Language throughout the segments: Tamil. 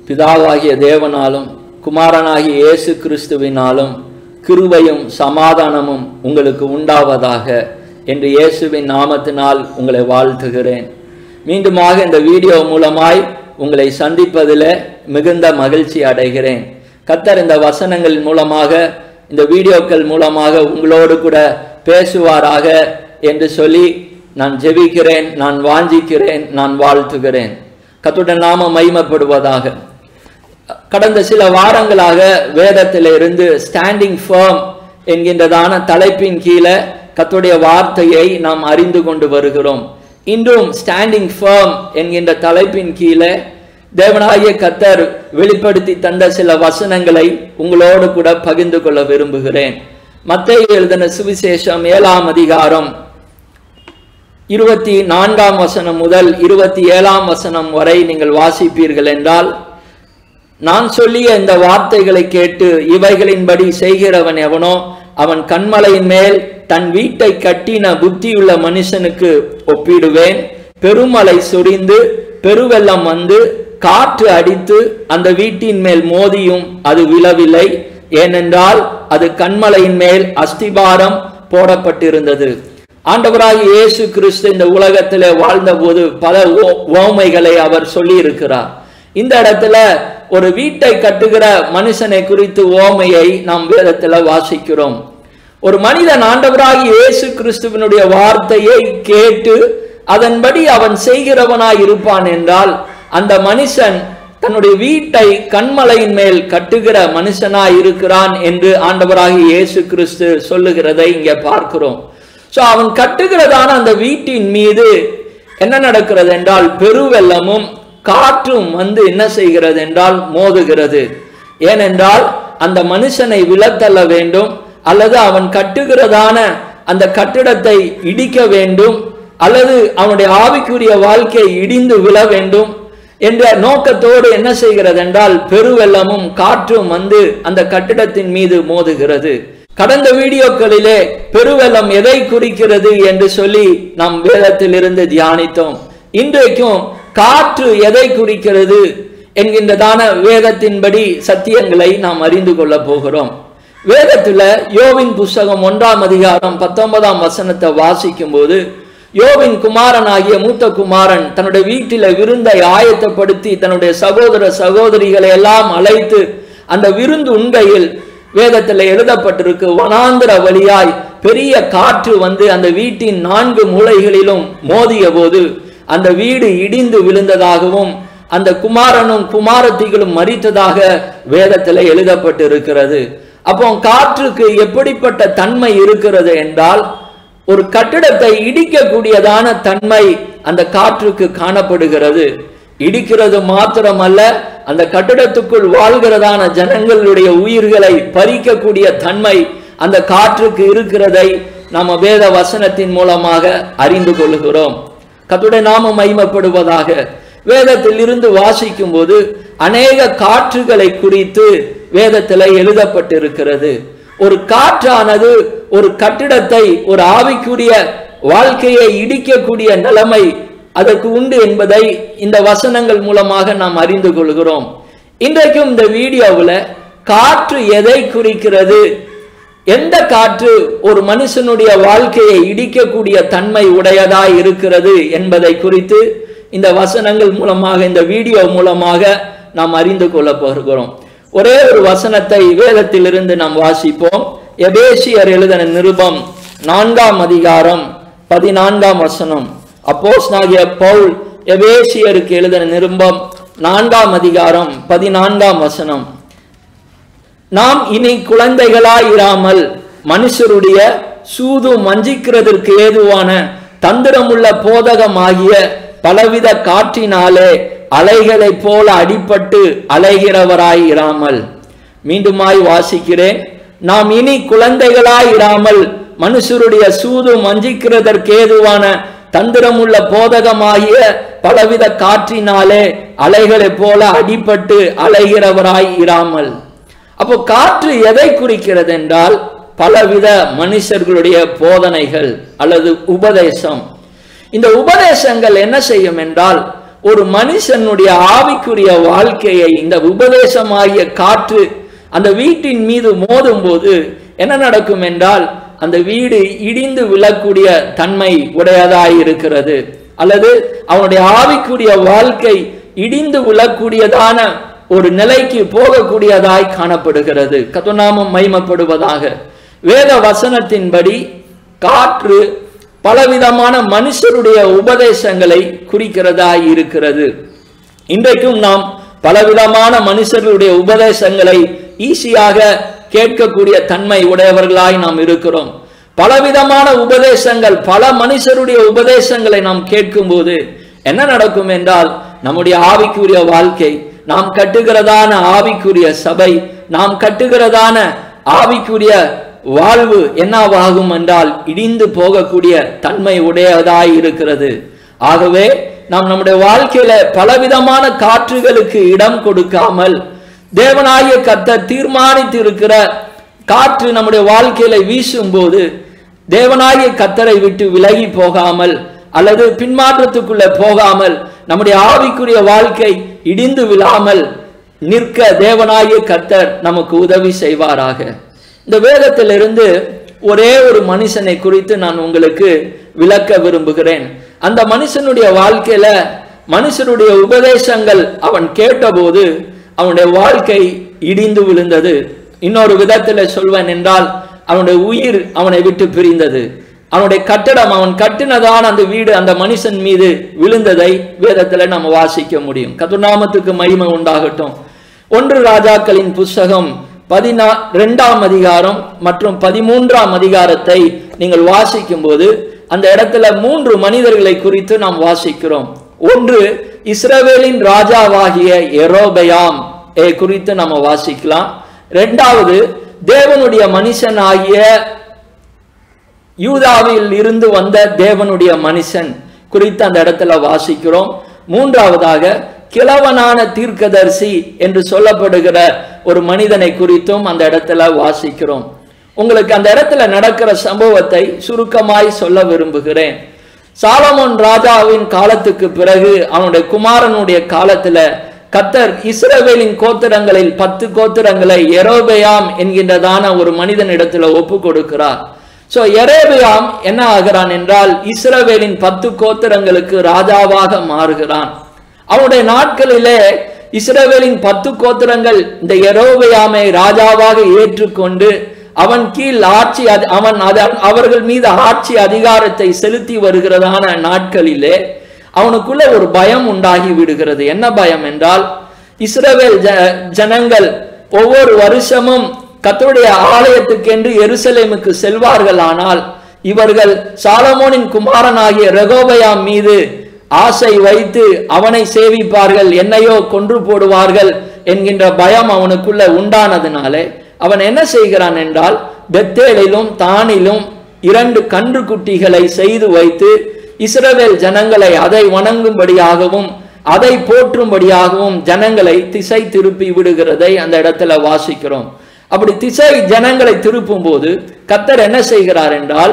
பிதாவாகிய தேவனாலும் குமாரனாகிய இயேசு கிறிஸ்துவினாலும் கிருபையும் சமாதானமும் உங்களுக்கு உண்டாவதாக என்று இயேசுவின் நாமத்தினால் உங்களை வாழ்த்துகிறேன் மீண்டுமாக இந்த வீடியோ மூலமாய் உங்களை சந்திப்பதில் மிகுந்த மகிழ்ச்சி அடைகிறேன் கத்தர் இந்த வசனங்கள் மூலமாக இந்த வீடியோக்கள் மூலமாக உங்களோடு கூட பேசுவாராக என்று சொல்லி நான் ஜெபிக்கிறேன் நான் வாஞ்சிக்கிறேன் நான் வாழ்த்துகிறேன் கத்துடன் நாம மைமப்படுவதாக கடந்த சில வாரங்களாக வேதத்தில் இருந்து ஸ்டாண்டிங் ஃபேம் என்கின்றதான தலைப்பின் கீழே கத்துடைய வார்த்தையை நாம் அறிந்து கொண்டு வருகிறோம் இன்றும் ஸ்டாண்டிங் ஃபேம் என்கின்ற தலைப்பின் கீழே தேவனாகிய கத்தர் வெளிப்படுத்தி தந்த சில வசனங்களை உங்களோடு கூட பகிர்ந்து கொள்ள விரும்புகிறேன் மத்திய எழுதின சுவிசேஷம் ஏழாம் அதிகாரம் இருபத்தி நான்காம் வசனம் முதல் இருபத்தி ஏழாம் வசனம் வரை நீங்கள் வாசிப்பீர்கள் என்றால் நான் சொல்லிய இந்த வார்த்தைகளை கேட்டு இவைகளின்படி செய்கிறவன் எவனோ அவன் கண்மலையின் மேல் தன் வீட்டை கட்டின புத்தியுள்ள மனுஷனுக்கு ஒப்பிடுவேன் பெருமலை சொரிந்து பெருவெள்ளம் வந்து காற்று அடித்து அந்த வீட்டின் மேல் மோதியும் அது விழவில்லை ஏனென்றால் அது கண்மலையின் மேல் அஸ்திபாரம் போடப்பட்டிருந்தது ஆண்டவராக இயேசு கிறிஸ்து இந்த உலகத்திலே வாழ்ந்தபோது பல ஓமைகளை அவர் சொல்லி இருக்கிறார் இந்த இடத்துல ஒரு வீட்டை கட்டுகிற மனுஷனை குறித்து ஓமையை நாம் வேதத்துல வாசிக்கிறோம் ஒரு மனிதன் ஆண்டவராகி இயேசு கிறிஸ்துவனுடைய வார்த்தையை கேட்டு அதன்படி அவன் செய்கிறவனாய் இருப்பான் என்றால் அந்த மனுஷன் தன்னுடைய வீட்டை கண்மலையின் மேல் கட்டுகிற மனுஷனாய் இருக்கிறான் என்று ஆண்டவராகி இயேசு கிறிஸ்து சொல்லுகிறதை இங்கே பார்க்கிறோம் சோ அவன் கட்டுகிறதான அந்த வீட்டின் மீது என்ன நடக்கிறது என்றால் பெருவெள்ளமும் காற்றும் வந்து என்ன செய்கிறது என்றால் மோதுகிறது ஏனென்றால் அந்த மனுஷனை விலத்தள்ள வேண்டும் அல்லது அவன் கட்டுகிறதான அந்த கட்டிடத்தை இடிக்க வேண்டும் அல்லது அவனுடைய ஆவிக்குரிய வாழ்க்கை இடிந்து விழ வேண்டும் என்ற நோக்கத்தோடு என்ன செய்கிறது என்றால் பெருவெள்ளமும் காற்றும் வந்து அந்த கட்டிடத்தின் மீது மோதுகிறது கடந்த வீடியோக்களிலே பெருவெள்ளம் எதை குறிக்கிறது என்று சொல்லி நாம் வேதத்தில் இருந்து தியானித்தோம் இன்றைக்கும் காற்று எதை குறிக்கிறது என்கின்றதான வேதத்தின்படி சத்தியங்களை நாம் அறிந்து கொள்ள போகிறோம் வேதத்துல யோவின் புஸ்தகம் ஒன்றாம் அதிகாரம் பத்தொன்பதாம் வசனத்தை வாசிக்கும் போது யோவின் குமாரன் ஆகிய மூத்த குமாரன் தன்னுடைய வீட்டில விருந்தை ஆயத்தப்படுத்தி தன்னுடைய சகோதர சகோதரிகளை எல்லாம் அழைத்து அந்த விருந்து உண்கையில் வேதத்தில் எழுதப்பட்டிருக்கு வனாந்திர வழியாய் பெரிய காற்று வந்து அந்த வீட்டின் நான்கு மூலைகளிலும் மோதிய போது அந்த வீடு இடிந்து விழுந்ததாகவும் அந்த குமாரனும் குமாரத்திகளும் மறித்ததாக வேதத்தில் எழுதப்பட்டு இருக்கிறது அப்போ காற்றுக்கு எப்படிப்பட்ட தன்மை இருக்கிறது என்றால் ஒரு கட்டிடத்தை இடிக்கக்கூடியதான தன்மை அந்த காற்றுக்கு காணப்படுகிறது இடிக்கிறது மாத்திரமல்ல அந்த கட்டிடத்துக்குள் வாழ்கிறதான ஜனங்களுடைய உயிர்களை பறிக்கக்கூடிய தன்மை அந்த காற்றுக்கு இருக்கிறதை நாம வேத வசனத்தின் மூலமாக அறிந்து கொள்கிறோம் கத்துடைய நாம மைமப்படுவதாக வேதத்தில் இருந்து வாசிக்கும் போது அநேக காற்றுகளை குறித்து வேதத்தில் எழுதப்பட்டிருக்கிறது ஒரு காற்றானது ஒரு கட்டிடத்தை ஒரு ஆவிக்குரிய வாழ்க்கையை இடிக்கக்கூடிய நிலைமை அதற்கு உண்டு என்பதை இந்த வசனங்கள் மூலமாக நாம் அறிந்து கொள்கிறோம் இன்றைக்கும் இந்த வீடியோவில் காற்று எதை குறிக்கிறது எந்த காற்று ஒரு மனுஷனுடைய வாழ்க்கையை இடிக்கக்கூடிய தன்மை உடையதாய் இருக்கிறது என்பதை குறித்து இந்த வசனங்கள் மூலமாக இந்த வீடியோ மூலமாக நாம் அறிந்து கொள்ள போகிறோம் ஒரே ஒரு வசனத்தை வேதத்திலிருந்து நாம் வாசிப்போம் எபேசியர் எழுதின நிருபம் நான்காம் அதிகாரம் பதினான்காம் வசனம் அப்போஸ் நாகிய பவுல் எபேசியருக்கு எழுதின நிருபம் நான்காம் அதிகாரம் பதினான்காம் வசனம் நாம் இனி குழந்தைகளாயிராமல் மனுஷருடைய சூது மஞ்சிக்கிறதற்கு ஏதுவான தந்திரமுள்ள போதகமாகிய பலவித காற்றினாலே அலைகளைப் போல அடிபட்டு அலைகிறவராய் இராமல் மீண்டுமாய் வாசிக்கிறேன் நாம் இனி குழந்தைகளாய் இராமல் மனுஷருடைய சூது மஞ்சிக்கிறதற்கு ஏதுவான தந்திரமுள்ள போதகமாகிய பலவித காற்றினாலே அலைகளைப் போல அடிபட்டு அலைகிறவராய் இராமல் அப்போ காற்று எதை குறிக்கிறது என்றால் பலவித மனுஷர்களுடைய போதனைகள் அல்லது உபதேசம் இந்த உபதேசங்கள் என்ன செய்யும் என்றால் ஒரு மனுஷனுடைய ஆவிக்குரிய வாழ்க்கையை இந்த உபதேசமாகிய காற்று அந்த வீட்டின் மீது மோதும் போது என்ன நடக்கும் என்றால் அந்த வீடு இடிந்து விழக்கூடிய தன்மை உடையதாய் இருக்கிறது அல்லது அவனுடைய ஆவிக்குரிய வாழ்க்கை இடிந்து விழக்கூடியதான ஒரு நிலைக்கு போகக்கூடியதாய் காணப்படுகிறது கத்துநாமம் மைமப்படுவதாக வேத வசனத்தின்படி காற்று பலவிதமான மனுஷருடைய உபதேசங்களை குறிக்கிறதாய் இருக்கிறது இன்றைக்கும் நாம் பலவிதமான மனுஷர்களுடைய உபதேசங்களை ஈஸியாக கேட்கக்கூடிய தன்மை உடையவர்களாய் நாம் இருக்கிறோம் பலவிதமான உபதேசங்கள் பல மனுஷருடைய உபதேசங்களை நாம் கேட்கும்போது என்ன நடக்கும் என்றால் நம்முடைய ஆவிக்குரிய வாழ்க்கை நாம் கட்டுகிறதான ஆவிக்குரிய சபை நாம் கட்டுகிறதான ஆவிக்குரிய வாழ்வு என்னவாகும் என்றால் இடிந்து போகக்கூடிய தன்மை உடையதாய் இருக்கிறது ஆகவே நாம் நம்முடைய வாழ்க்கையில பலவிதமான காற்றுகளுக்கு இடம் கொடுக்காமல் தேவனாகிய கர்த்தர் தீர்மானித்து இருக்கிற காற்று நம்முடைய வாழ்க்கையில வீசும்போது தேவனாகிய கத்தரை விட்டு விலகி போகாமல் அல்லது பின்மாற்றத்துக்குள்ள போகாமல் நம்முடைய ஆவிக்குரிய வாழ்க்கை இடிந்து விழாமல் நிற்க தேவனாகிய கர்த்தர் நமக்கு உதவி செய்வாராக இந்த வேதத்திலிருந்து ஒரே ஒரு மனுஷனை குறித்து நான் உங்களுக்கு விளக்க விரும்புகிறேன் அந்த மனுஷனுடைய வாழ்க்கையில மனுஷனுடைய உபதேசங்கள் அவன் கேட்டபோது அவனுடைய வாழ்க்கை இடிந்து விழுந்தது இன்னொரு விதத்துல சொல்வன் என்றால் அவனுடைய உயிர் அவனை விட்டு பிரிந்தது அவனுடைய கட்டடம் அவன் கட்டினதான அந்த வீடு அந்த மனுஷன் மீது விழுந்ததை வேதத்துல நம்ம வாசிக்க முடியும் கதுநாமத்துக்கு மகிமை உண்டாகட்டும் ஒன்று ராஜாக்களின் புஸ்தகம் பதினா இரண்டாம் அதிகாரம் மற்றும் பதிமூன்றாம் அதிகாரத்தை நீங்கள் வாசிக்கும் போது அந்த இடத்துல மூன்று மனிதர்களை குறித்து நாம் வாசிக்கிறோம் ஒன்று இஸ்ரவேலின் ராஜாவாகிய எரோபயாம் ஏ குறித்து நம்ம வாசிக்கலாம் இரண்டாவது தேவனுடைய மனுஷனாகிய யூதாவில் இருந்து வந்த தேவனுடைய மனுஷன் குறித்து அந்த இடத்துல வாசிக்கிறோம் மூன்றாவதாக கிழவனான தீர்க்கதரிசி என்று சொல்லப்படுகிற ஒரு மனிதனை குறித்தும் அந்த இடத்துல வாசிக்கிறோம் உங்களுக்கு அந்த இடத்துல நடக்கிற சம்பவத்தை சுருக்கமாய் சொல்ல விரும்புகிறேன் சாலமோன் ராஜாவின் காலத்துக்கு பிறகு அவனுடைய குமாரனுடைய காலத்துல கத்தர் இஸ்ரவேலின் கோத்திரங்களில் பத்து கோத்திரங்களை எரோபயாம் என்கின்றதான ஒரு மனிதனிடத்துல ஒப்பு கொடுக்கிறார் சோ எரேபியாம் என்ன ஆகிறான் என்றால் இஸ்ரவேலின் பத்து கோத்திரங்களுக்கு ராஜாவாக மாறுகிறான் அவனுடைய நாட்களிலே இஸ்ரவேலின் பத்து கோத்திரங்கள் இந்த எரோபியாமை ராஜாவாக ஏற்றுக்கொண்டு அவன் கீழ் ஆட்சி அதி- அவன் அத- அவர்கள் மீது ஆட்சி அதிகாரத்தை செலுத்தி வருகிறதான நாட்களிலே அவனுக்குள்ள ஒரு பயம் உண்டாகி விடுகிறது என்ன பயம் என்றால் இஸ்ரவேல் ஜ- ஜனங்கள் ஒவ்வொரு வருஷமும் கர்த்தருடைய ஆலயத்துக்கென்று எருசலேமுக்கு செல்வார்கள் ஆனால் இவர்கள் சாலமோனின் குமாரனாகிய ரெகோபயாம் மீது ஆசை வைத்து அவனை சேவிப்பார்கள் என்னையோ கொன்று போடுவார்கள் என்கின்ற பயம் அவனுக்குள்ள உண்டானதினாலே அவன் என்ன செய்கிறான் என்றால் பெத்தேலிலும் தானிலும் இரண்டு கன்று குட்டிகளை செய்து வைத்து இஸ்ரவேல் ஜனங்களை அதை வணங்கும்படியாகவும் அதை போற்றும்படியாகவும் ஜனங்களை திசை திருப்பி விடுகிறதை அந்த இடத்துல வாசிக்கிறோம் அப்படி திசை ஜனங்களை திருப்பும் போது கத்தர் என்ன செய்கிறார் என்றால்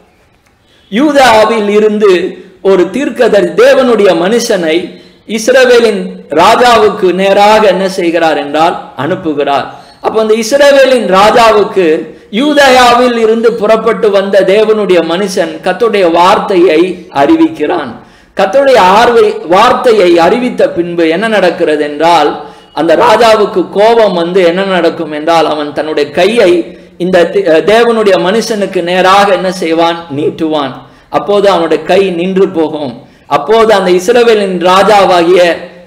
யூதாவில் இருந்து ஒரு தீர்க்கதர் தேவனுடைய மனுஷனை இஸ்ரவேலின் ராஜாவுக்கு நேராக என்ன செய்கிறார் என்றால் அனுப்புகிறார் அப்ப அந்த இஸ்ரவேலின் ராஜாவுக்கு யூதயாவில் இருந்து புறப்பட்டு வந்த தேவனுடைய மனுஷன் கர்த்தருடைய வார்த்தையை அறிவிக்கிறான் கர்த்தருடைய ஆர்வை வார்த்தையை அறிவித்த பின்பு என்ன நடக்கிறது என்றால் அந்த ராஜாவுக்கு கோபம் வந்து என்ன நடக்கும் என்றால் அவன் தன்னுடைய கையை இந்த தி- தேவனுடைய மனுஷனுக்கு நேராக என்ன செய்வான் நீட்டுவான் அப்போது அவனுடைய கை நின்று போகும் அப்போது அந்த இஸ்ரவேலின் ராஜாவாகிய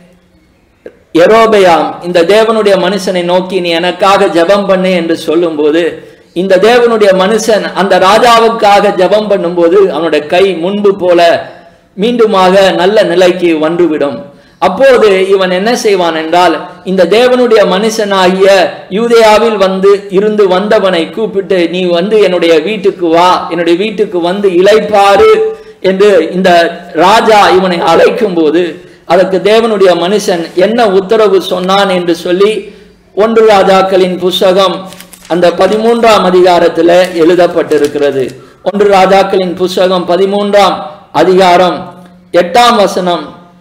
எரோபயாம் இந்த தேவனுடைய மனுஷனை நோக்கி நீ எனக்காக ஜெபம் பண்ணு என்று சொல்லும்போது இந்த தேவனுடைய மனுஷன் அந்த ராஜாவுக்காக ஜெபம் பண்ணும்போது அவனுடைய கை முன்பு போல மீண்டுமாக நல்ல நிலைக்கு வந்துவிடும் அப்போது இவன் என்ன செய்வான் என்றால் இந்த தேவனுடைய மனுஷனாகிய யூதேயாவில் வந்து இருந்து வந்தவனை கூப்பிட்டு நீ வந்து என்னுடைய வீட்டுக்கு வா என்னுடைய வீட்டுக்கு வந்து இளைப்பாரு என்று இந்த ராஜா இவனை அழைக்கும் போது அதற்கு தேவனுடைய மனுஷன் என்ன உத்தரவு சொன்னான் என்று சொல்லி ஒன்று ராஜாக்களின் புஸ்தகம் அந்த பதிமூன்றாம் அதிகாரத்துல எழுதப்பட்டிருக்கிறது ஒன்று ராஜாக்களின் புஸ்தகம் பதிமூன்றாம் அதிகாரம் எட்டாம் வசனம்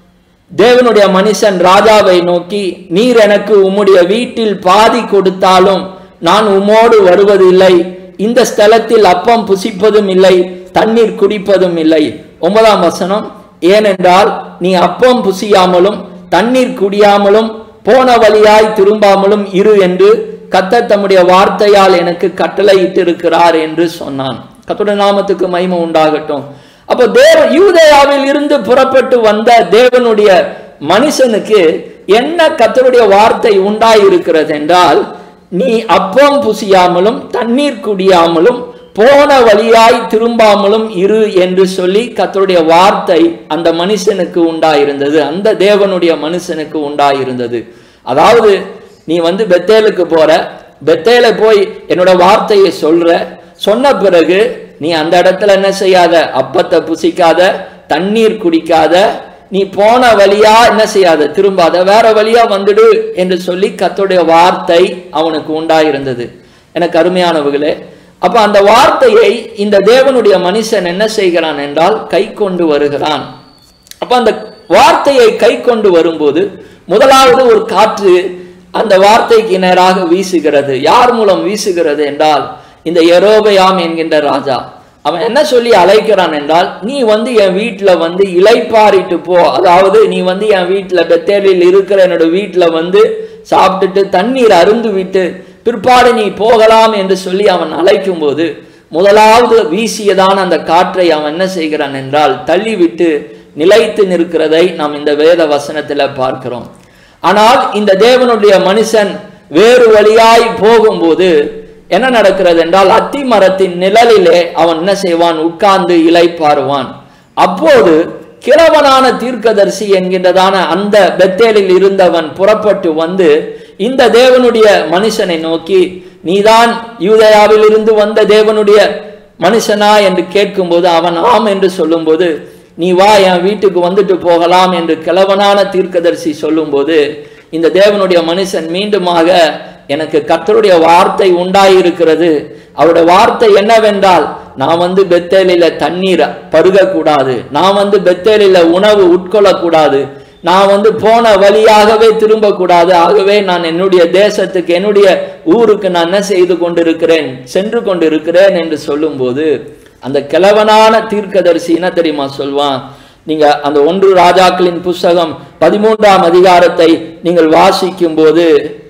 தேவனுடைய மனுஷன் ராஜாவை நோக்கி நீர் எனக்கு உம்முடைய வீட்டில் பாதி கொடுத்தாலும் நான் உம்மோடு வருவதில்லை இந்த ஸ்தலத்தில் அப்பம் புசிப்பதும் இல்லை தண்ணீர் குடிப்பதும் இல்லை ஒன்பதாம் வசனம் ஏனென்றால் நீ அப்பம் புசியாமலும் தண்ணீர் குடியாமலும் போன வழியாய் திரும்பாமலும் இரு என்று கத்தர் தம்முடைய வார்த்தையால் எனக்கு கட்டளையிட்டிருக்கிறார் என்று சொன்னான் கத்துடைய நாமத்துக்கு மகிமை உண்டாகட்டும் அப்போ தேவ யூதேயாவில் இருந்து புறப்பட்டு வந்த தேவனுடைய மனுஷனுக்கு என்ன கத்தருடைய வார்த்தை உண்டாயிருக்கிறது என்றால் நீ அப்பம் புசியாமலும் தண்ணீர் குடியாமலும் போன வழியாய் திரும்பாமலும் இரு என்று சொல்லி கத்தருடைய வார்த்தை அந்த மனுஷனுக்கு உண்டாயிருந்தது அந்த தேவனுடைய மனுஷனுக்கு உண்டாயிருந்தது அதாவது நீ வந்து பெத்தேலுக்கு போற பெத்தேல போய் என்னோட வார்த்தையை சொல்ற சொன்ன பிறகு நீ அந்த இடத்துல என்ன செய்யாத அப்பத்தை புசிக்காத தண்ணீர் குடிக்காத நீ போன வழியா என்ன செய்யாத திரும்பாத வேற வழியா வந்துடு என்று சொல்லி கத்தோடைய வார்த்தை அவனுக்கு உண்டாயிருந்தது எனக்கு அருமையானவர்களே அப்ப அந்த வார்த்தையை இந்த தேவனுடைய மனுஷன் என்ன செய்கிறான் என்றால் கை கொண்டு வருகிறான் அப்ப அந்த வார்த்தையை கை கொண்டு வரும்போது முதலாவது ஒரு காற்று அந்த வார்த்தைக்கு நேராக வீசுகிறது யார் மூலம் வீசுகிறது என்றால் இந்த எரோபயாம் என்கின்ற ராஜா அவன் என்ன சொல்லி அழைக்கிறான் என்றால் நீ வந்து என் வீட்டுல வந்து இலைப்பாரிட்டு போ அதாவது நீ வந்து என் வீட்டுல பெத்தேலில் இருக்கிற என்னோட வீட்டுல வந்து சாப்பிட்டுட்டு தண்ணீர் அருந்து விட்டு பிற்பாடு நீ போகலாம் என்று சொல்லி அவன் அழைக்கும் போது முதலாவது வீசியதான அந்த காற்றை அவன் என்ன செய்கிறான் என்றால் தள்ளிவிட்டு நிலைத்து நிற்கிறதை நாம் இந்த வேத வசனத்துல பார்க்கிறோம் ஆனால் இந்த தேவனுடைய மனுஷன் வேறு வழியாய் போகும்போது என்ன நடக்கிறது என்றால் அத்தி மரத்தின் நிழலிலே அவன் என்ன செய்வான் உட்கார்ந்து இலைப்பாருவான் அப்போது கிழவனான தீர்க்கதரிசி என்கின்றதான அந்த பெத்தேலில் இருந்தவன் புறப்பட்டு வந்து இந்த தேவனுடைய மனுஷனை நோக்கி நீதான் யூதயாவில் இருந்து வந்த தேவனுடைய மனுஷனா என்று கேட்கும்போது அவன் ஆம் என்று சொல்லும்போது நீ வா என் வீட்டுக்கு வந்துட்டு போகலாம் என்று கிழவனான தீர்க்கதரிசி சொல்லும்போது இந்த தேவனுடைய மனுஷன் மீண்டுமாக எனக்கு கர்த்தருடைய வார்த்தை உண்டாயிருக்கிறது அவருடைய வார்த்தை என்னவென்றால் நான் வந்து பெத்தேலில தண்ணீர் பருகக்கூடாது நான் வந்து பெத்தேலில உணவு உட்கொள்ளக்கூடாது நான் வந்து போன வழியாகவே திரும்பக்கூடாது ஆகவே நான் என்னுடைய தேசத்துக்கு என்னுடைய ஊருக்கு நான் என்ன செய்து கொண்டிருக்கிறேன் சென்று கொண்டிருக்கிறேன் என்று சொல்லும்போது அந்த கிழவனான தீர்க்கதரிசி என்ன தெரியுமா சொல்வான் நீங்க அந்த ஒன்று ராஜாக்களின் புஸ்தகம் பதிமூன்றாம் அதிகாரத்தை நீங்கள் வாசிக்கும் போது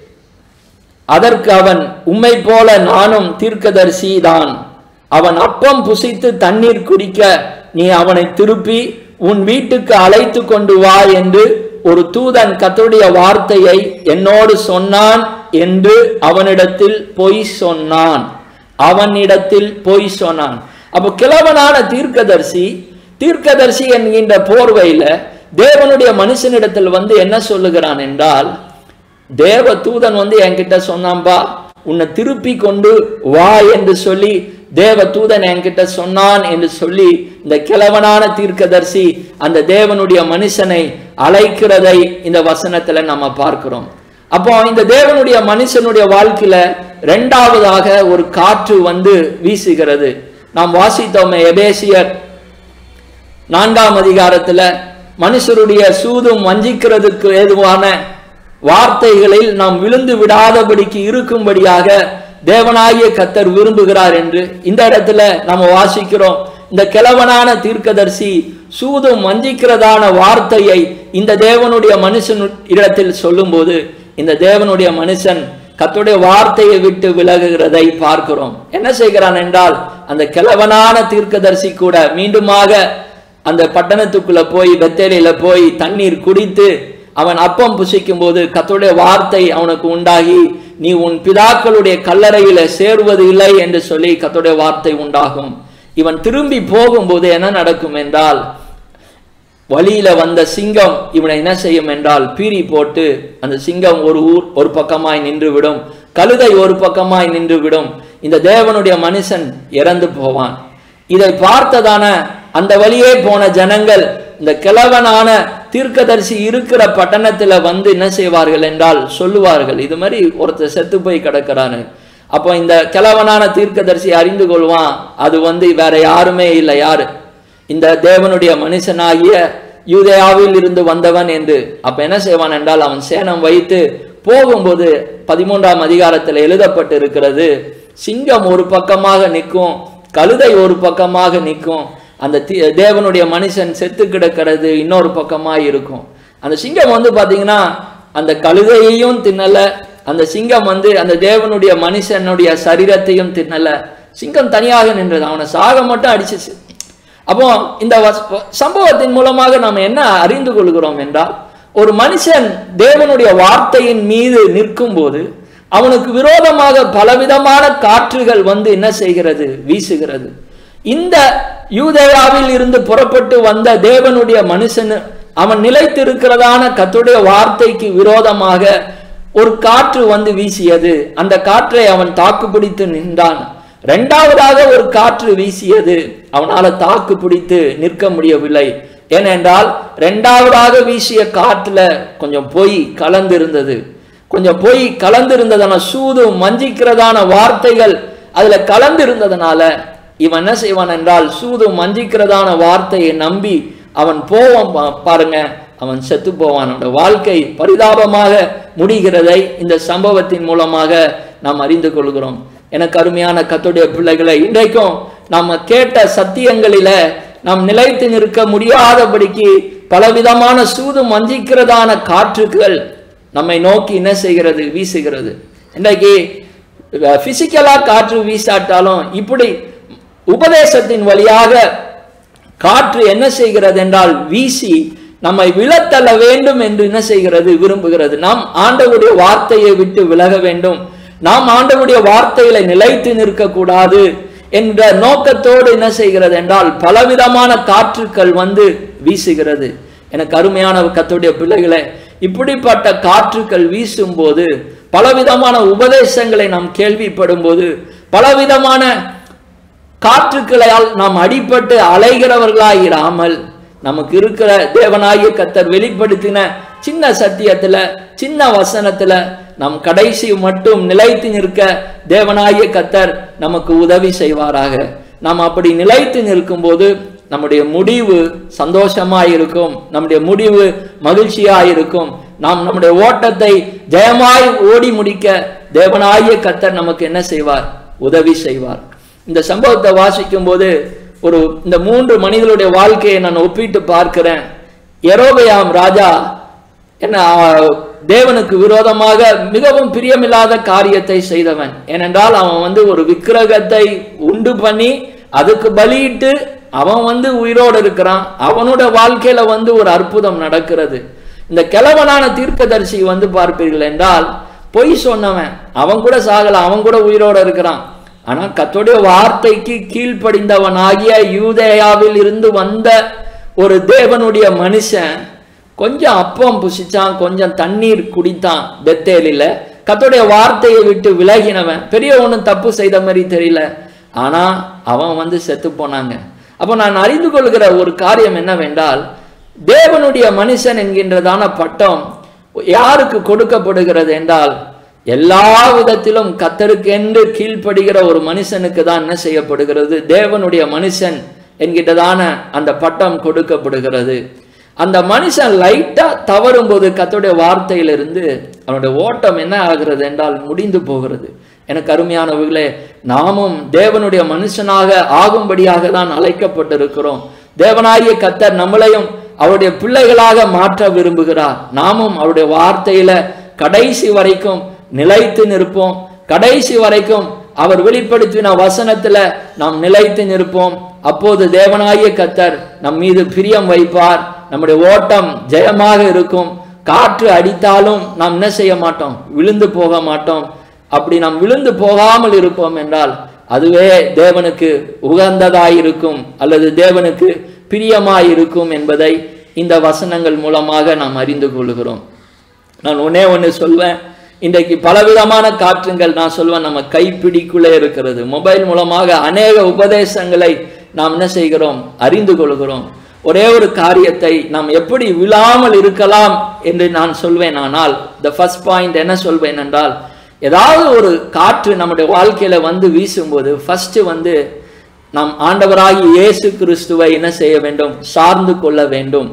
அதற்கு அவன் உம்மை போல நானும் தீர்க்கதரிசி தான் அவன் அப்பம் புசித்து தண்ணீர் குடிக்க நீ அவனை திருப்பி உன் வீட்டுக்கு அழைத்து கொண்டு வா என்று ஒரு தூதன் கத்தருடைய வார்த்தையை என்னோடு சொன்னான் என்று அவனிடத்தில் பொய் சொன்னான் அவனிடத்தில் பொய் சொன்னான் அப்போ கிழவனான தீர்க்கதரிசி தீர்க்கதரிசி என்கின்ற போர்வையில தேவனுடைய மனுஷனிடத்தில் வந்து என்ன சொல்லுகிறான் என்றால் தேவ தூதன் வந்து என்கிட்ட சொன்னான்பா உன்னை திருப்பி கொண்டு வா என்று சொல்லி தேவ தூதன் என்கிட்ட சொன்னான் என்று சொல்லி இந்த கிழவனான தீர்க்கதரிசி அந்த தேவனுடைய மனுஷனை அழைக்கிறதை இந்த வசனத்துல நம்ம பார்க்கிறோம் அப்போ இந்த தேவனுடைய மனுஷனுடைய வாழ்க்கையில ரெண்டாவதாக ஒரு காற்று வந்து வீசுகிறது நாம் வாசித்தோமே எபேசியர் நான்காம் அதிகாரத்துல மனுஷருடைய சூதும் வஞ்சிக்கிறதுக்கு ஏதுவான வார்த்தைகளில் நாம் விழுந்து விடாதபடிக்கு இருக்கும்படியாக தேவனாகிய கத்தர் விரும்புகிறார் என்று இந்த இடத்துல நம்ம வாசிக்கிறோம் இந்த கிழவனான தீர்க்கதரிசி சூதும் வஞ்சிக்கிறதான வார்த்தையை இந்த தேவனுடைய மனுஷன் இடத்தில் சொல்லும்போது இந்த தேவனுடைய மனுஷன் கத்துடைய வார்த்தையை விட்டு விலகுகிறதை பார்க்கிறோம் என்ன செய்கிறான் என்றால் அந்த கிழவனான தீர்க்கதரிசி கூட மீண்டுமாக அந்த பட்டணத்துக்குள்ள போய் பெத்தேலியில போய் தண்ணீர் குடித்து அவன் அப்பம் புசிக்கும் போது கத்துடைய வார்த்தை அவனுக்கு உண்டாகி நீ உன் பிதாக்களுடைய கல்லறையில சேருவது இல்லை என்று சொல்லி கத்துடைய வார்த்தை உண்டாகும் இவன் திரும்பி போகும்போது என்ன நடக்கும் என்றால் வழியில வந்த சிங்கம் இவனை என்ன செய்யும் என்றால் பீறி போட்டு அந்த சிங்கம் ஒரு ஊர் ஒரு பக்கமாய் நின்று விடும் கழுதை ஒரு பக்கமாய் நின்று விடும் இந்த தேவனுடைய மனுஷன் இறந்து போவான் இதை பார்த்ததான அந்த வழியே போன ஜனங்கள் இந்த கிழவனான தீர்க்கதரிசி இருக்கிற பட்டணத்துல வந்து என்ன செய்வார்கள் என்றால் சொல்லுவார்கள் இது மாதிரி ஒருத்தர் செத்து போய் கிடக்கிறான்னு அப்போ இந்த கிழவனான தீர்க்கதரிசி அறிந்து கொள்வான் அது வந்து வேற யாருமே இல்லை யாரு இந்த தேவனுடைய மனுஷனாகிய யூதேயாவில் இருந்து வந்தவன் என்று அப்ப என்ன செய்வான் என்றால் அவன் சேனம் வைத்து போகும்போது பதிமூன்றாம் அதிகாரத்தில் எழுதப்பட்டு இருக்கிறது சிங்கம் ஒரு பக்கமாக நிற்கும் கழுதை ஒரு பக்கமாக நிற்கும் அந்த தி- தேவனுடைய மனுஷன் செத்து கிடக்கிறது இன்னொரு பக்கமாக இருக்கும் அந்த சிங்கம் வந்து பாத்தீங்கன்னா அந்த கழுதையையும் தின்னல அந்த சிங்கம் வந்து அந்த தேவனுடைய மனுஷனுடைய சரீரத்தையும் தின்னல சிங்கம் தனியாக நின்றது அவனை சாக மட்டும் அடிச்சிச்சு அப்போ இந்த வஸ்- சம்பவத்தின் மூலமாக நாம் என்ன அறிந்து கொள்கிறோம் என்றால் ஒரு மனுஷன் தேவனுடைய வார்த்தையின் மீது நிற்கும் போது அவனுக்கு விரோதமாக பலவிதமான காற்றுகள் வந்து என்ன செய்கிறது வீசுகிறது இந்த யூதேயாவில் இருந்து புறப்பட்டு வந்த தேவனுடைய மனுஷன் அவன் நிலைத்திருக்கிறதான கர்த்தருடைய வார்த்தைக்கு விரோதமாக ஒரு காற்று வந்து வீசியது அந்த காற்றை அவன் தாக்குப்பிடித்து நின்றான் இரண்டாவதாக ஒரு காற்று வீசியது அவனால தாக்கு பிடித்து நிற்க முடியவில்லை ஏனென்றால் இரண்டாவதாக வீசிய காற்றுல கொஞ்சம் பொய் கலந்திருந்தது கொஞ்சம் பொய் கலந்திருந்ததான சூது மஞ்சிக்கிறதான வார்த்தைகள் அதுல கலந்திருந்ததுனால இவன் என்ன செய்வான் என்றால் சூது மஞ்சிக்கிறதான வார்த்தையை நம்பி அவன் போவான் பா- பாருங்க அவன் செத்து போவான் அவனோட வாழ்க்கை பரிதாபமாக முடிகிறதை இந்த சம்பவத்தின் மூலமாக நாம் அறிந்து கொள்கிறோம் எனக்கு அருமையான கத்துடைய பிள்ளைகளை இன்றைக்கும் நாம கேட்ட சத்தியங்களில நாம் நிலைத்து நிற்க முடியாதபடிக்கு பலவிதமான சூது மஞ்சிக்கிறதான காற்றுகள் நம்மை நோக்கி என்ன செய்கிறது வீசுகிறது இன்றைக்கு பிசிக்கலா காற்று வீசாட்டாலும் இப்படி உபதேசத்தின் வழியாக காற்று என்ன செய்கிறது என்றால் வீசி நம்மை விழத்தள்ள வேண்டும் என்று என்ன செய்கிறது விரும்புகிறது நாம் ஆண்டவருடைய வார்த்தையை விட்டு விலக வேண்டும் நாம் ஆண்டவருடைய வார்த்தையில நிலைத்து நிற்கக்கூடாது என்ற நோக்கத்தோடு என்ன செய்கிறது என்றால் பலவிதமான காற்றுக்கள் வந்து வீசுகிறது எனக்கு அருமையான கத்துடைய பிள்ளைகளே இப்படிப்பட்ட காற்றுக்கள் வீசும்போது பலவிதமான உபதேசங்களை நாம் கேள்விப்படும் போது பலவிதமான காற்றுக்களால் நாம் அடிபட்டு அலைகிறவர்களாயிராமல் நமக்கு இருக்கிற தேவனாகிய கத்தர் வெளிப்படுத்தின சின்ன சத்தியத்துல சின்ன வசனத்துல நம் கடைசி மட்டும் நிலைத்து நிற்க தேவனாகிய கத்தர் நமக்கு உதவி செய்வாராக நாம் அப்படி நிலைத்து நிற்கும்போது நம்முடைய முடிவு சந்தோஷமாய் இருக்கும் நம்முடைய முடிவு மகிழ்ச்சியாய் இருக்கும் நாம் நம்முடைய ஓட்டத்தை ஜெயமாய் ஓடி முடிக்க தேவனாகிய கத்தர் நமக்கு என்ன செய்வார் உதவி செய்வார் இந்த சம்பவத்தை வாசிக்கும் போது ஒரு இந்த மூன்று மனிதர்களுடைய வாழ்க்கையை நான் ஒப்பிட்டு பார்க்கிறேன் எரோபயாம் ராஜா என்ன ஆ, தேவனுக்கு விரோதமாக மிகவும் பிரியமில்லாத காரியத்தை செய்தவன் ஏனென்றால் அவன் வந்து ஒரு விக்கிரகத்தை உண்டு பண்ணி அதுக்கு பலியிட்டு அவன் வந்து உயிரோடு இருக்கிறான் அவனோட வாழ்க்கையில வந்து ஒரு அற்புதம் நடக்கிறது இந்த கிழவனான தீர்க்கதரிசி வந்து பார்ப்பீர்கள் என்றால் பொய் சொன்னவன் அவன் கூட சாகல அவன் கூட உயிரோட இருக்கிறான் ஆனா கர்த்தருடைய வார்த்தைக்கு கீழ்ப்படிந்தவனாகிய யூதேயாவில் இருந்து வந்த ஒரு தேவனுடைய மனுஷன் கொஞ்சம் அப்பம் புசிச்சான் கொஞ்சம் தண்ணீர் குடித்தான் பெத்தேலில கர்த்தருடைய வார்த்தையை விட்டு விலகினவன் பெரிய ஒன்றும் தப்பு செய்த மாதிரி தெரியல ஆனா அவன் வந்து செத்து போனாங்க அப்போ நான் அறிந்து கொள்கிற ஒரு காரியம் என்னவென்றால் தேவனுடைய மனுஷன் என்கின்றதான பட்டம் யாருக்கு கொடுக்கப்படுகிறது என்றால் எல்லா விதத்திலும் கத்தருக்கென்று கீழ்ப்படுகிற ஒரு மனுஷனுக்கு தான் என்ன செய்யப்படுகிறது தேவனுடைய மனுஷன் என்கின்றதான அந்த பட்டம் கொடுக்கப்படுகிறது அந்த மனுஷன் லைட்டா தவறும் போது கத்தருடைய வார்த்தையிலிருந்து அவனுடைய ஓட்டம் என்ன ஆகிறது என்றால் முடிந்து போகிறது எனக்கு அருமையானவர்களே நாமும் தேவனுடைய மனுஷனாக ஆகும்படியாக தான் அழைக்கப்பட்டிருக்கிறோம் தேவனாகிய கத்தர் நம்மளையும் அவருடைய பிள்ளைகளாக மாற்ற விரும்புகிறார் நாமும் அவருடைய வார்த்தையில கடைசி வரைக்கும் நிலைத்து நிற்போம் கடைசி வரைக்கும் அவர் வெளிப்படுத்தின வசனத்துல நாம் நிலைத்து நிற்போம் அப்போது தேவனாகிய கத்தர் நம் மீது பிரியம் வைப்பார் நம்முடைய ஓட்டம் ஜெயமாக இருக்கும் காற்று அடித்தாலும் நாம் என்ன செய்ய மாட்டோம் விழுந்து போக மாட்டோம் அப்படி நாம் விழுந்து போகாமல் இருப்போம் என்றால் அதுவே தேவனுக்கு உகந்ததாயிருக்கும் அல்லது தேவனுக்கு பிரியமாயிருக்கும் என்பதை இந்த வசனங்கள் மூலமாக நாம் அறிந்து கொள்கிறோம் நான் ஒன்னே ஒன்று சொல்வேன் இன்றைக்கு பலவிதமான காற்றுங்கள் நான் சொல்வேன் நம்ம கைப்பிடிக்குள்ளே இருக்கிறது மொபைல் மூலமாக அநேக உபதேசங்களை நாம் என்ன செய்கிறோம் அறிந்து கொள்கிறோம் ஒரே ஒரு காரியத்தை நாம் எப்படி விழாமல் இருக்கலாம் என்று நான் சொல்வேன் ஆனால் த ஃபர்ஸ்ட் பாயிண்ட் என்ன சொல்வேன் என்றால் ஏதாவது ஒரு காற்று நம்முடைய வாழ்க்கையில வந்து வீசும்போது ஃபர்ஸ்ட் வந்து நாம் ஆண்டவராகி இயேசு கிறிஸ்துவை என்ன செய்ய வேண்டும் சார்ந்து கொள்ள வேண்டும்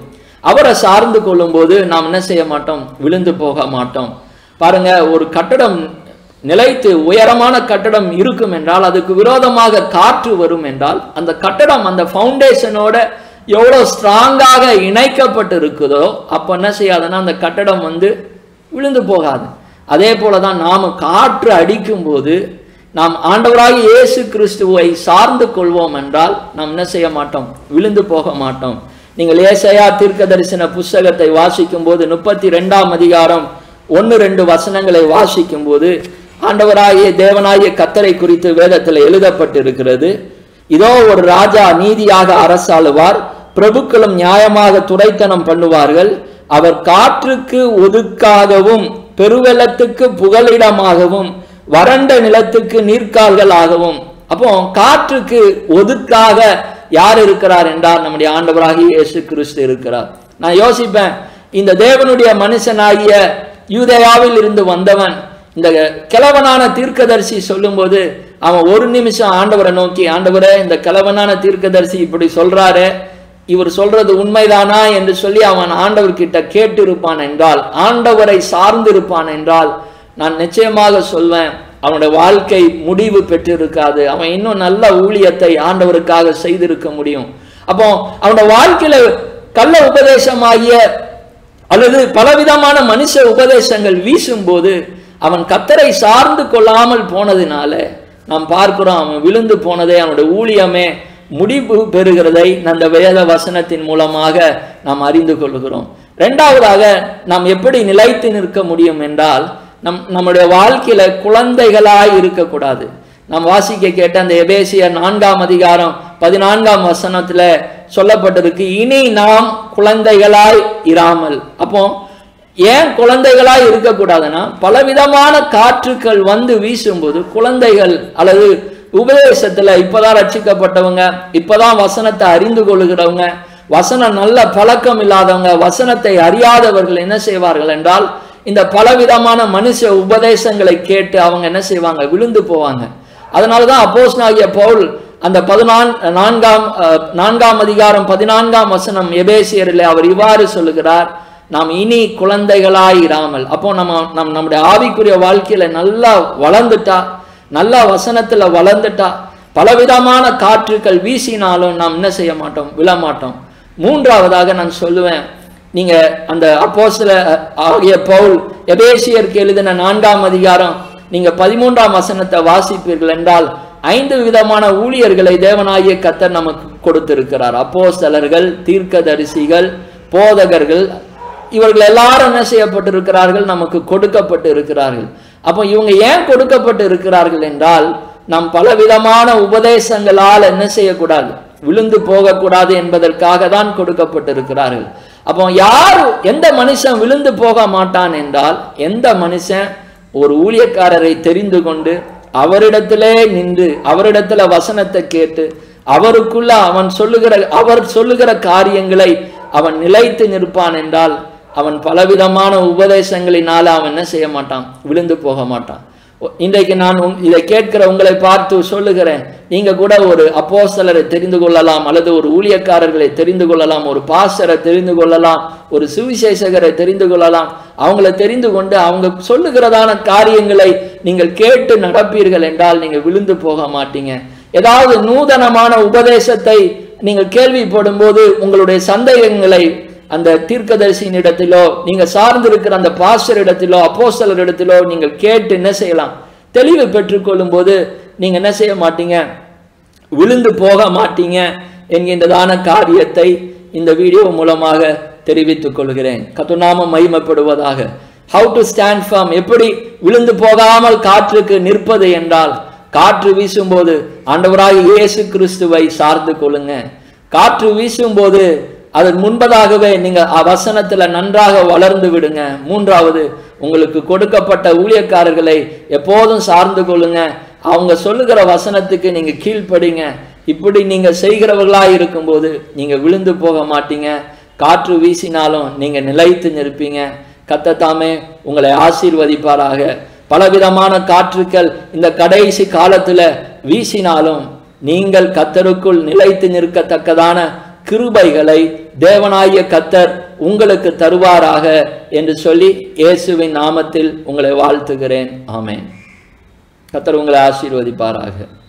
அவரை சார்ந்து கொள்ளும்போது நாம் என்ன செய்ய மாட்டோம் விழுந்து போக மாட்டோம் பாருங்க ஒரு கட்டடம் நிலைத்து உயரமான கட்டடம் இருக்கும் என்றால் அதுக்கு விரோதமாக காற்று வரும் என்றால் அந்த கட்டடம் அந்த ஃபவுண்டேஷனோட எவ்வளவு ஸ்ட்ராங்காக இணைக்கப்பட்டு இருக்குதோ அப்ப என்ன செய்யாதுன்னா அந்த கட்டடம் வந்து விழுந்து போகாது அதே போல தான் நாம காற்று அடிக்கும் போது நாம் ஆண்டவராகி இயேசு கிறிஸ்துவை சார்ந்து கொள்வோம் என்றால் நாம் என்ன செய்ய மாட்டோம் விழுந்து போக மாட்டோம் நீங்கள் ஏசையா தீர்க்க தரிசன புஸ்தகத்தை வாசிக்கும் போது முப்பத்தி ரெண்டாம் அதிகாரம் ஒன்று ரெண்டு வசனங்களை வாசிக்கும் போது ஆண்டவராகிய தேவனாகிய கத்தரை குறித்து வேதத்தில் எழுதப்பட்டிருக்கிறது இதோ ஒரு ராஜா நீதியாக அரசாளுவார் பிரபுக்களும் நியாயமாக துரைத்தனம் பண்ணுவார்கள் அவர் காற்றுக்கு ஒதுக்காகவும் பெருவெள்ளத்துக்கு புகலிடமாகவும் வறண்ட நிலத்துக்கு நீர்க்கால்களாகவும் அப்போ காற்றுக்கு ஒதுக்காக யார் இருக்கிறார் என்றால் நம்முடைய ஆண்டவராகிய இயேசு கிறிஸ்து இருக்கிறார் நான் யோசிப்பேன் இந்த தேவனுடைய மனுஷனாகிய யூதேயாவில் இருந்து வந்தவன் இந்த கிழவனான தீர்க்கதரிசி சொல்லும்போது அவன் ஒரு நிமிஷம் ஆண்டவரை நோக்கி ஆண்டவரே இந்த கிழவனான தீர்க்கதரிசி இப்படி சொல்றாரு இவர் சொல்றது உண்மைதானா என்று சொல்லி அவன் ஆண்டவர்கிட்ட கேட்டிருப்பான் என்றால் ஆண்டவரை சார்ந்திருப்பான் என்றால் நான் நிச்சயமாக சொல்வேன் அவனுடைய வாழ்க்கை முடிவு பெற்றிருக்காது அவன் இன்னும் நல்ல ஊழியத்தை ஆண்டவருக்காக செய்திருக்க முடியும் அப்போ அவனோட வாழ்க்கையில கள்ள உபதேசமாகிய அல்லது பலவிதமான மனுஷ உபதேசங்கள் வீசும்போது அவன் கத்தரை சார்ந்து கொள்ளாமல் போனதினால நாம் பார்க்கிறோம் அவன் விழுந்து போனதே அவனுடைய ஊழியமே முடிவு பெறுகிறதை அந்த வேத வசனத்தின் மூலமாக நாம் அறிந்து கொள்கிறோம் இரண்டாவதாக நாம் எப்படி நிலைத்து நிற்க முடியும் என்றால் நம் நம்முடைய வாழ்க்கையில குழந்தைகளாய் இருக்கக்கூடாது நாம் வாசிக்க கேட்ட அந்த எபேசியர் நான்காம் அதிகாரம் பதினான்காம் வசனத்துல சொல்லப்பட்டிருக்கு இனி நாம் குழந்தைகளாய் இராமல் அப்போ ஏன் குழந்தைகளாய் இருக்கக்கூடாதுன்னா பலவிதமான காற்றுக்கள் வந்து வீசும்போது குழந்தைகள் அல்லது உபதேசத்துல இப்பதான் ரட்சிக்கப்பட்டவங்க இப்பதான் வசனத்தை அறிந்து கொள்ளுகிறவங்க வசனம் நல்ல பழக்கம் இல்லாதவங்க வசனத்தை அறியாதவர்கள் என்ன செய்வார்கள் என்றால் இந்த பலவிதமான மனுஷ உபதேசங்களை கேட்டு அவங்க என்ன செய்வாங்க விழுந்து போவாங்க அதனாலதான் அப்போஸ் ஆகிய பவுல் அந்த பதினான் நான்காம் அஹ், நான்காம் அதிகாரம் பதினான்காம் வசனம் எபேசியரில் அவர் இவ்வாறு சொல்லுகிறார் நாம் இனி குழந்தைகளாய் இராமல் அப்போ நம்ம நம் நம்முடைய ஆவிக்குரிய வாழ்க்கையில நல்லா வளர்ந்துட்டா நல்லா வசனத்துல வளர்ந்துட்டா பலவிதமான காற்றுக்கள் வீசினாலும் நாம் என்ன செய்ய மாட்டோம் விழமாட்டோம் மூன்றாவதாக நான் சொல்லுவேன் நீங்க அந்த அப்போஸ்தல ஆகிய பவுல் எபேசியருக்கு எழுதின நான்காம் அதிகாரம் நீங்க பதிமூன்றாம் வசனத்தை வாசிப்பீர்கள் என்றால் ஐந்து விதமான ஊழியர்களை தேவனாகிய கத்தர் நமக்கு கொடுத்திருக்கிறார் அப்போஸ்தலர்கள் தீர்க்கதரிசிகள் போதகர்கள் இவர்கள் எல்லாரும் என்ன செய்யப்பட்டிருக்கிறார்கள் நமக்கு கொடுக்கப்பட்டு இருக்கிறார்கள் அப்போ இவங்க ஏன் கொடுக்கப்பட்டு இருக்கிறார்கள் என்றால் நாம் பலவிதமான உபதேசங்களால் என்ன செய்யக்கூடாது விழுந்து போகக்கூடாது என்பதற்காக தான் கொடுக்கப்பட்டிருக்கிறார்கள் அப்போ யார் எந்த மனுஷன் விழுந்து போக மாட்டான் என்றால் எந்த மனுஷன் ஒரு ஊழியக்காரரை தெரிந்து கொண்டு அவரிடத்திலே நின்று அவரிடத்துல வசனத்தை கேட்டு அவருக்குள்ள அவன் சொல்லுகிற அவர் சொல்லுகிற காரியங்களை அவன் நிலைத்து நிற்பான் என்றால் அவன் பலவிதமான உபதேசங்களினால அவன் என்ன செய்ய மாட்டான் விழுந்து போக மாட்டான் இன்றைக்கு நான் உங்- இதை கேட்கிற உங்களை பார்த்து சொல்லுகிறேன் நீங்க கூட ஒரு அப்போஸ்தலரை தெரிந்து கொள்ளலாம் அல்லது ஒரு ஊழியக்காரர்களை தெரிந்து கொள்ளலாம் ஒரு பாஸ்டரை தெரிந்து கொள்ளலாம் ஒரு சுவிசேஷகரை தெரிந்து கொள்ளலாம் அவங்கள தெரிந்து கொண்டு அவங்க சொல்லுகிறதான காரியங்களை நீங்கள் கேட்டு நடப்பீர்கள் என்றால் நீங்க விழுந்து போக மாட்டீங்க ஏதாவது நூதனமான உபதேசத்தை நீங்கள் கேள்விப்படும் போது உங்களுடைய சந்தேகங்களை அந்த தீர்க்கதரிசியின் இடத்திலோ நீங்க சார்ந்திருக்கிற அந்த பாஸ்டர் இடத்திலோ அப்போஸ்தலர் இடத்திலோ நீங்கள் கேட்டு என்ன செய்யலாம் தெளிவு பெற்றுக்கொள்ளும் போது நீங்க என்ன செய்ய மாட்டீங்க விழுந்து போக மாட்டீங்க என்கின்றதான காரியத்தை இந்த வீடியோ மூலமாக தெரிவித்துக் கொள்கிறேன் கத்துநாமம் மகிமைப்படுவதாக ஹவு டு ஸ்டாண்ட் ஃபார்ம் எப்படி விழுந்து போகாமல் காற்றுக்கு நிற்பது என்றால் காற்று வீசும்போது ஆண்டவராக இயேசு கிறிஸ்துவை சார்ந்து கொள்ளுங்க காற்று வீசும்போது அதன் முன்பதாகவே நீங்க அ- வசனத்துல நன்றாக வளர்ந்து விடுங்க மூன்றாவது உங்களுக்கு கொடுக்கப்பட்ட ஊழியக்காரர்களை எப்போதும் சார்ந்து கொள்ளுங்க அவங்க சொல்லுகிற வசனத்துக்கு நீங்க கீழ்ப்படிங்க இப்படி நீங்க செய்கிறவர்களா இருக்கும்போது நீங்க விழுந்து போக மாட்டீங்க காற்று வீசினாலும் நீங்க நிலைத்து நிற்பீங்க கத்தத்தாமே உங்களை ஆசீர்வதிப்பாராக பலவிதமான காற்றுக்கள் இந்த கடைசி காலத்துல வீசினாலும் நீங்கள் கத்தருக்குள் நிலைத்து நிற்கத்தக்கதான கிருபைகளை தேவனாகிய கத்தர் உங்களுக்கு தருவாராக என்று சொல்லி இயேசுவின் நாமத்தில் உங்களை வாழ்த்துகிறேன் ஆமென் கத்தர் உங்களை ஆசீர்வதிப்பாராக